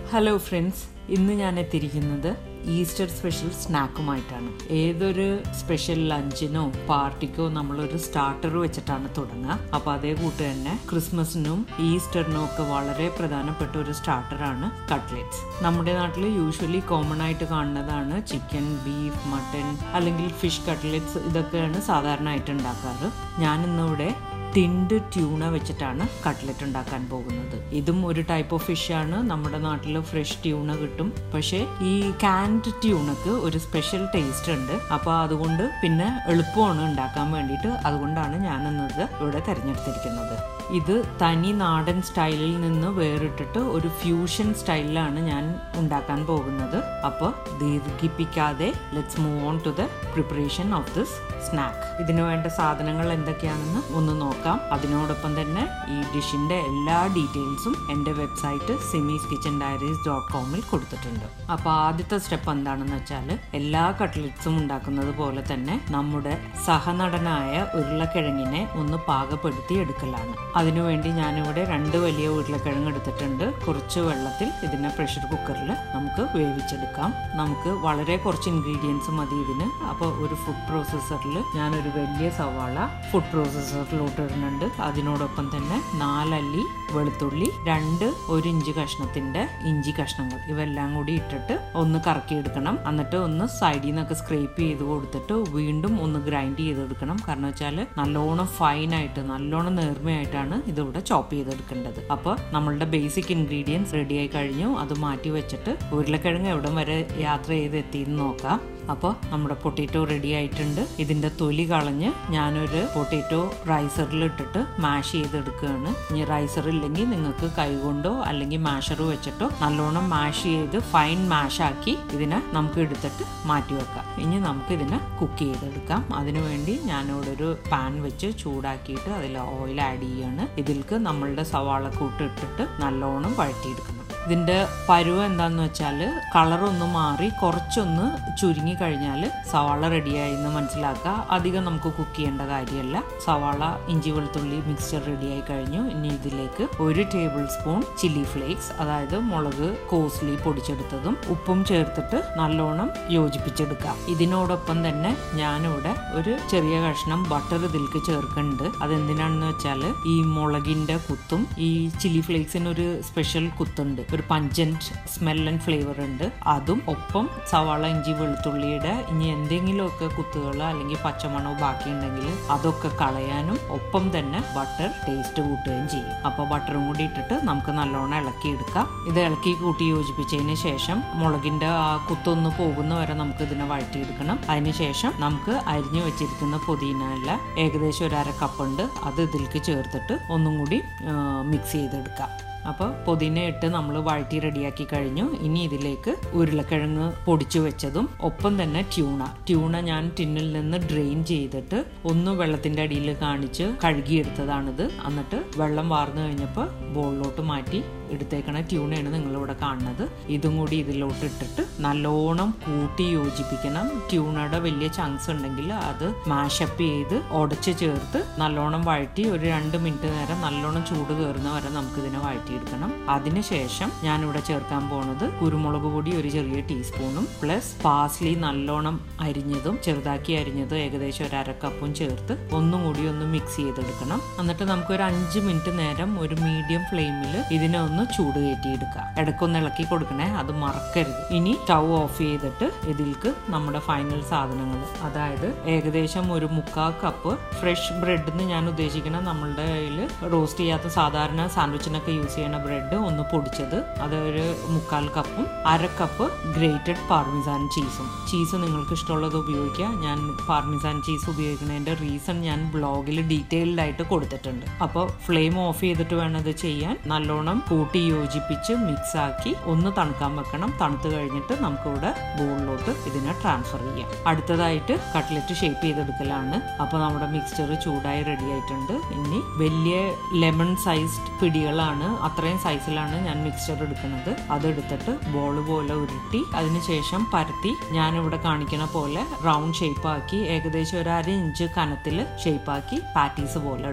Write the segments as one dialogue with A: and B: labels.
A: hello friends ഇന്ന് ഞാൻ എത്തിയിരിക്കുന്നത് ഈസ്റ്റർ സ്പെഷ്യൽ സ്നാക്കുമായിട്ടാണ് ഏതൊരു സ്പെഷ്യൽ ലഞ്ചിനോ പാർട്ടിക്കോ നമ്മളൊരു സ്റ്റാർട്ടർ വെച്ചിട്ടാണ് തുടങ്ങുക അപ്പോൾ അതേ കൂട്ട് തന്നെ ക്രിസ്മസിനും ഈസ്റ്ററിനും ഒക്കെ വളരെ പ്രധാനപ്പെട്ട ഒരു സ്റ്റാർട്ടറാണ് കട്ട്ലെറ്റ്സ് നമ്മുടെ നാട്ടിൽ യൂഷ്വലി കോമൺ ആയിട്ട് കാണുന്നതാണ് ചിക്കൻ ബീഫ് മട്ടൻ അല്ലെങ്കിൽ ഫിഷ് കട്ട്ലെറ്റ്സ് ഇതൊക്കെയാണ് സാധാരണ ആയിട്ട് ഉണ്ടാക്കാറ് ഞാൻ ഇന്നിവിടെ ടിൻഡ് ട്യൂണ വെച്ചിട്ടാണ് കട്ട്ലറ്റ് ഉണ്ടാക്കാൻ പോകുന്നത് ഇതും ഒരു ടൈപ്പ് ഓഫ് ഫിഷ് ആണ് നമ്മുടെ നാട്ടിൽ ഫ്രഷ് ട്യൂണ കിട്ടും പക്ഷേ ഈ കാൻഡ് ട്യൂണക്ക് ഒരു സ്പെഷ്യൽ ടേസ്റ്റ് ഉണ്ട് അപ്പോൾ അതുകൊണ്ട് പിന്നെ എളുപ്പമാണ് ഉണ്ടാക്കാൻ വേണ്ടിയിട്ട് അതുകൊണ്ടാണ് ഞാൻ ഇന്നത് ഇവിടെ തിരഞ്ഞെടുത്തിരിക്കുന്നത് ഇത് തനി നാടൻ സ്റ്റൈലിൽ നിന്ന് വേറിട്ടിട്ട് ഒരു ഫ്യൂഷൻ സ്റ്റൈലിലാണ് ഞാൻ ഉണ്ടാക്കാൻ പോകുന്നത് അപ്പോൾ ദീർഘിപ്പിക്കാതെ let's move on to the preparation of this snack ഇതിനു വേണ്ട സാധനങ്ങൾ എന്തൊക്കെയാണെന്ന് ഒന്ന് നോക്കാം അതിനോടൊപ്പം തന്നെ ഈ ഡിഷിന്റെ എല്ലാ ഡീറ്റെയിൽസും എൻ്റെ website Simi's kitchen diaries dot കോമിൽ കൊടുത്തിട്ടുണ്ട് അപ്പോൾ ആദ്യത്തെ സ്റ്റെപ്പ് എന്താണെന്ന് വെച്ചാൽ എല്ലാ കട്ട്ലറ്റ്സും ഉണ്ടാക്കുന്നത് പോലെ തന്നെ നമ്മുടെ സഹനടനായ ഉരുളക്കിഴങ്ങിനെ ഒന്ന് പാകപ്പെടുത്തി എടുക്കലാണ് അതിനുവേണ്ടി ഞാനിവിടെ രണ്ട് വലിയ ഉരുളക്കിഴങ്ങ് എടുത്തിട്ടുണ്ട് കുറച്ച് വെള്ളത്തിൽ ഇതിനെ പ്രഷർ കുക്കറിൽ നമുക്ക് വേവിച്ചെടുക്കാം നമുക്ക് വളരെ കുറച്ച് ഇൻഗ്രീഡിയൻസ് മതി ഇതിന് അപ്പോൾ ഒരു ഫുഡ് പ്രോസസ്സറിൽ ഞാനൊരു വലിയ സവാള ഫുഡ് പ്രോസസ്സറിലോട്ട് ഇടുന്നുണ്ട് അതിനോടൊപ്പം തന്നെ നാലല്ലി വെളുത്തുള്ളി രണ്ട് ഒരു ഇഞ്ച് കഷ്ണത്തിന്റെ ഇഞ്ചി കഷ്ണങ്ങൾ ഇവെല്ലാം കൂടി ഇട്ടിട്ട് ഒന്ന് കറക്കിയെടുക്കണം എന്നിട്ട് ഒന്ന് സൈഡിൽ നിന്നൊക്കെ സ്ക്രേപ്പ് ചെയ്ത് കൊടുത്തിട്ട് വീണ്ടും ഒന്ന് ഗ്രൈൻഡ് ചെയ്തെടുക്കണം കാരണം വെച്ചാൽ നല്ലോണം ഫൈൻ ആയിട്ട് നല്ലോണം നേർമയായിട്ടാണ് ഇതിവിടെ ചോപ്പ് ചെയ്തെടുക്കേണ്ടത് അപ്പോൾ നമ്മളുടെ ബേസിക് ഇൻഗ്രീഡിയൻസ് റെഡി ആയി കഴിഞ്ഞു അത് മാറ്റി വെച്ചിട്ട് ഉരുളക്കിഴങ്ങ് എവിടം വരെ യാത്ര ചെയ്ത് എത്തിയെന്ന് നോക്കാം അപ്പോൾ നമ്മുടെ പൊട്ടേറ്റോ റെഡി ആയിട്ടുണ്ട് ഇതിൻ്റെ തൊലി കളഞ്ഞ് ഞാനൊരു പൊട്ടേറ്റോ റൈസറിൽ ഇട്ടിട്ട് മാഷ് ചെയ്തെടുക്കുകയാണ് ഇനി റൈസർ ഇല്ലെങ്കിൽ നിങ്ങൾക്ക് കൈകൊണ്ടോ അല്ലെങ്കിൽ മാഷർ വെച്ചിട്ടോ നല്ലോണം മാഷ് ചെയ്ത് ഫൈൻ മാഷാക്കി ഇതിനെ നമുക്ക് എടുത്തിട്ട് മാറ്റി വെക്കാം ഇനി നമുക്ക് ഇതിനെ കുക്ക് ചെയ്തെടുക്കാം അതിനുവേണ്ടി ഞാനിവിടെ ഒരു പാൻ വെച്ച് ചൂടാക്കിയിട്ട് അതിൽ ഓയിൽ ആഡ് ചെയ്യാണ് ഇതിൽക്ക് നമ്മളുടെ സവാള കൂട്ട് ഇട്ടിട്ട് നല്ലോണം വഴറ്റിയെടുക്കണം ഇതിൻ്റെ പരുവം എന്താന്ന് വെച്ചാൽ കളറൊന്ന് മാറി കുറച്ചൊന്ന് ചുരുങ്ങി കഴിഞ്ഞാൽ സവാള റെഡിയായി എന്ന് മനസ്സിലാക്കുക അധികം നമുക്ക് കുക്ക് ചെയ്യേണ്ട കാര്യമല്ല സവാള ഇഞ്ചി വെളുത്തുള്ളി മിക്സ്ചർ റെഡിയായി കഴിഞ്ഞു ഇനി ഇതിലേക്ക് ഒരു ടേബിൾ സ്പൂൺ ചില്ലി ഫ്ലേക്സ് അതായത് മുളക് കോസ്ലി പൊടിച്ചെടുത്തതും ഉപ്പും ചേർത്തിട്ട് നല്ലോണം യോജിപ്പിച്ചെടുക്കാം ഇതിനോടൊപ്പം തന്നെ ഞാനിവിടെ ഒരു ചെറിയ കഷ്ണം ബട്ടർ ഇതിലേക്ക് ചേർക്കുന്നുണ്ട് അതെന്തിനാണെന്ന് വെച്ചാൽ ഈ മുളകിന്റെ കുത്തും ഈ ചില്ലി ഫ്ലേക്സിന് ഒരു സ്പെഷ്യൽ കുത്തുണ്ട് ഒരു പഞ്ചന്റ് സ്മെൽ ആൻഡ് ഫ്ലേവർ ഉണ്ട് അതും ഒപ്പം സവാള ഇഞ്ചി വെളുത്തുള്ളിയുടെ ഇനി എന്തെങ്കിലുമൊക്കെ കുത്തുകൾ അല്ലെങ്കിൽ പച്ചമണോ ബാക്കിയുണ്ടെങ്കിൽ അതൊക്കെ കളയാനും ഒപ്പം തന്നെ ബട്ടർ ടേസ്റ്റ് കൂട്ടുകയും ചെയ്യും അപ്പോൾ ബട്ടറും കൂടി ഇട്ടിട്ട് നമുക്ക് നല്ലോണം ഇളക്കി എടുക്കാം ഇത് ഇളക്കി കൂട്ടി യോജിപ്പിച്ചതിന് ശേഷം മുളകിന്റെ ആ കുത്തൊന്ന് പോകുന്ന വരെ നമുക്ക് ഇതിനെ വഴറ്റിയെടുക്കണം അതിനുശേഷം നമുക്ക് അരിഞ്ഞു വെച്ചിരിക്കുന്ന പുതിനയില ഏകദേശം ഒരു അര കപ്പുണ്ട് അത് ഇതിലേക്ക് ചേർത്തിട്ട് ഒന്നും കൂടി മിക്സ് ചെയ്തെടുക്കാം അപ്പോൾ പുതിന ഇട്ട് നമ്മൾ വഴറ്റി റെഡിയാക്കി കഴിഞ്ഞു ഇനി ഇതിലേക്ക് ഉരുളക്കിഴങ്ങ് പൊടിച്ചു വെച്ചതും ഒപ്പം തന്നെ ട്യൂണ ട്യൂണ ഞാൻ ടിന്നിൽ നിന്ന് ഡ്രെയിൻ ചെയ്തിട്ട് ഒന്ന് വെള്ളത്തിന്റെ അടിയിൽ കാണിച്ച് കഴുകിയെടുത്തതാണിത് എന്നിട്ട് വെള്ളം വാർന്നു കഴിഞ്ഞപ്പോൾ ബോളിലോട്ട് മാറ്റി എടുത്തേക്കണ ട്യൂണയാണ് നിങ്ങളിവിടെ കാണുന്നത് ഇതും കൂടി ഇതിലോട്ട് ഇട്ടിട്ട് നല്ലോണം കൂട്ടി യോജിപ്പിക്കണം ട്യൂണയുടെ വലിയ ചങ്ക്സ് ഉണ്ടെങ്കിൽ അത് മാഷപ്പ് ചെയ്ത് ഉടച്ച് ചേർത്ത് നല്ലോണം വഴറ്റി ഒരു രണ്ട് മിനിറ്റ് നേരം നല്ലോണം ചൂട് കയറുന്ന വരെ നമുക്കിതിനെ വഴറ്റിയെടുക്കണം അതിനുശേഷം ഞാനിവിടെ ചേർക്കാൻ പോണത് കുരുമുളക് പൊടി ഒരു ചെറിയ ടീസ്പൂണും പ്ലസ് പാസ്ലി നല്ലോണം അരിഞ്ഞതും ചെറുതാക്കി അരിഞ്ഞതും ഏകദേശം ഒരു അരക്കപ്പും ചേർത്ത് ഒന്നും കൂടി ഒന്ന് മിക്സ് ചെയ്തെടുക്കണം എന്നിട്ട് നമുക്ക് ഒരു അഞ്ച് മിനിറ്റ് നേരം ഒരു മീഡിയം ഫ്ലെയിമിൽ ഇതിനെ ഒന്ന് ചൂട് കയറ്റിയെടുക്കാം ഇടയ്ക്കൊന്ന് ഇളക്കി കൊടുക്കണേ അത് മറക്കരുത് ഇനി സ്റ്റൗ ഓഫ് ചെയ്തിട്ട് ഇതിൽക്ക് നമ്മുടെ ഫൈനൽ സാധനങ്ങൾ അതായത് ഏകദേശം ഒരു മുക്കാൽ കപ്പ് ഫ്രഷ് ബ്രെഡ് എന്ന് ഞാൻ ഉദ്ദേശിക്കുന്ന നമ്മളുടെ കയ്യിൽ റോസ്റ്റ് ചെയ്യാത്ത സാധാരണ സാൻഡ്വിച്ചിനൊക്കെ യൂസ് ചെയ്യുന്ന ബ്രെഡ് ഒന്ന് പൊടിച്ചത് അത് ഒരു മുക്കാൽ കപ്പും അര കപ്പ് ഗ്രേറ്റഡ് പാർമിസാൻ ചീസും ചീസ് നിങ്ങൾക്ക് ഇഷ്ടമുള്ളത് ഉപയോഗിക്കുക ഞാൻ പാർമിസാൻ ചീസ് ഉപയോഗിക്കുന്നതിൻ്റെ റീസൺ ഞാൻ ബ്ലോഗിൽ ഡീറ്റെയിൽഡ് ആയിട്ട് കൊടുത്തിട്ടുണ്ട് അപ്പോൾ ഫ്ലെയിം ഓഫ് ചെയ്തിട്ട് വേണം ഇത് ചെയ്യാൻ നല്ലോണം കൂട്ടി യോജിപ്പിച്ച് മിക്സ് ആക്കി ഒന്ന് തണുക്കാൻ വെക്കണം തണുത്ത് കഴിഞ്ഞിട്ട് നമുക്കിവിടെ ബോളിലോട്ട് ഇതിനെ ട്രാൻസ്ഫർ ചെയ്യാം അടുത്തതായിട്ട് കട്ട്ലറ്റ് ഷേപ്പ് ചെയ്തെടുക്കലാണ് അപ്പോൾ നമ്മുടെ മിക്സ്ചർ ചൂടായി റെഡി ആയിട്ടുണ്ട് ഇനി വലിയ ലെമൺ സൈസ്ഡ് പിടികളാണ് അത്രയും സൈസിലാണ് ഞാൻ മിക്സ്ചർ എടുക്കുന്നത് അതെടുത്തിട്ട് ബോൾ പോലെ ഉരുട്ടി അതിനുശേഷം പരത്തി ഞാനിവിടെ കാണിക്കുന്ന പോലെ റൗണ്ട് ഷേപ്പ് ആക്കി ഏകദേശം ഒരു അര ഇഞ്ച് കനത്തിൽ ഷേപ്പ് ആക്കി പാറ്റീസ് പോലെ എടുക്കണം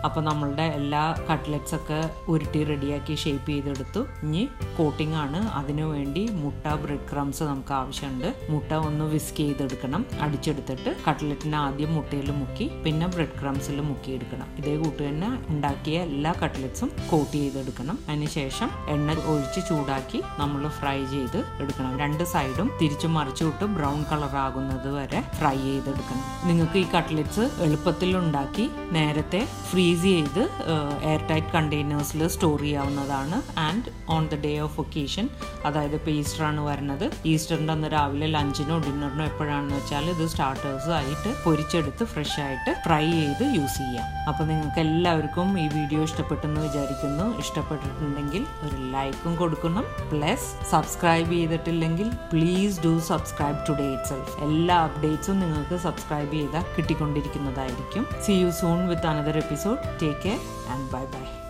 A: അപ്പോൾ നമ്മളുടെ എല്ലാ കട്ട്ലറ്റ്സ് ഒക്കെ ഉരുട്ടി റെഡിയാക്കി ഷേപ്പ് ചെയ്തെടുത്തു ഇനി കോട്ടിംഗ് ആണ് അതിനു വേണ്ടി മുട്ട ബ്രെഡ് ക്രംസ് നമുക്ക് ആവശ്യമുണ്ട് മുട്ട ഒന്ന് വിസ്ക് ചെയ്തെടുക്കണം അടിച്ചെടുത്തിട്ട് കട്ട്ലറ്റിനെ ആദ്യം മുട്ടയിൽ മുക്കി പിന്നെ ബ്രെഡ് ക്രംസിൽ മുക്കിയെടുക്കണം ഇതേ കൂട്ട് തന്നെ ഉണ്ടാക്കിയ എല്ലാ കട്ട്ലറ്റ്സും കോട്ട് ചെയ്തെടുക്കണം അതിനുശേഷം എണ്ണ ഒഴിച്ച് ചൂടാക്കി നമ്മൾ ഫ്രൈ ചെയ്ത് എടുക്കണം രണ്ട് സൈഡും തിരിച്ചു മറിച്ചുവിട്ട് ബ്രൗൺ കളർ ആകുന്നത് വരെ ഫ്രൈ ചെയ്തെടുക്കണം നിങ്ങൾക്ക് ഈ കട്ട്ലറ്റ്സ് എളുപ്പത്തിൽ ഉണ്ടാക്കി നേരത്തെ ഫ്രീസ് ചെയ്ത് എയർ ടൈറ്റ് കണ്ടെയ്നേഴ്സിൽ സ്റ്റോർ ചെയ്യാവുന്നതാണ് and on the day of occasion അതായത് ഇപ്പോൾ ഈസ്റ്ററാണ് വരുന്നത് ഈസ്റ്ററിൻ്റെ അന്ന് രാവിലെ ലഞ്ചിനോ ഡിന്നറിനോ എപ്പോഴാണെന്ന് വെച്ചാൽ ഇത് സ്റ്റാർട്ടേഴ്സ് ആയിട്ട് പൊരിച്ചെടുത്ത് ഫ്രഷ് ആയിട്ട് ഫ്രൈ ചെയ്ത് യൂസ് ചെയ്യാം അപ്പോൾ നിങ്ങൾക്ക് എല്ലാവർക്കും ഈ വീഡിയോ ഇഷ്ടപ്പെട്ടെന്ന് വിചാരിക്കുന്നു ഇഷ്ടപ്പെട്ടിട്ടുണ്ടെങ്കിൽ ഒരു ലൈക്കും കൊടുക്കണം പ്ലസ് സബ്സ്ക്രൈബ് ചെയ്തിട്ടില്ലെങ്കിൽ please do subscribe today itself എല്ലാ അപ്ഡേറ്റ്സും നിങ്ങൾക്ക് സബ്സ്ക്രൈബ് ചെയ്താൽ കിട്ടിക്കൊണ്ടിരിക്കുന്നതായിരിക്കും see you soon with another episode take care and bye by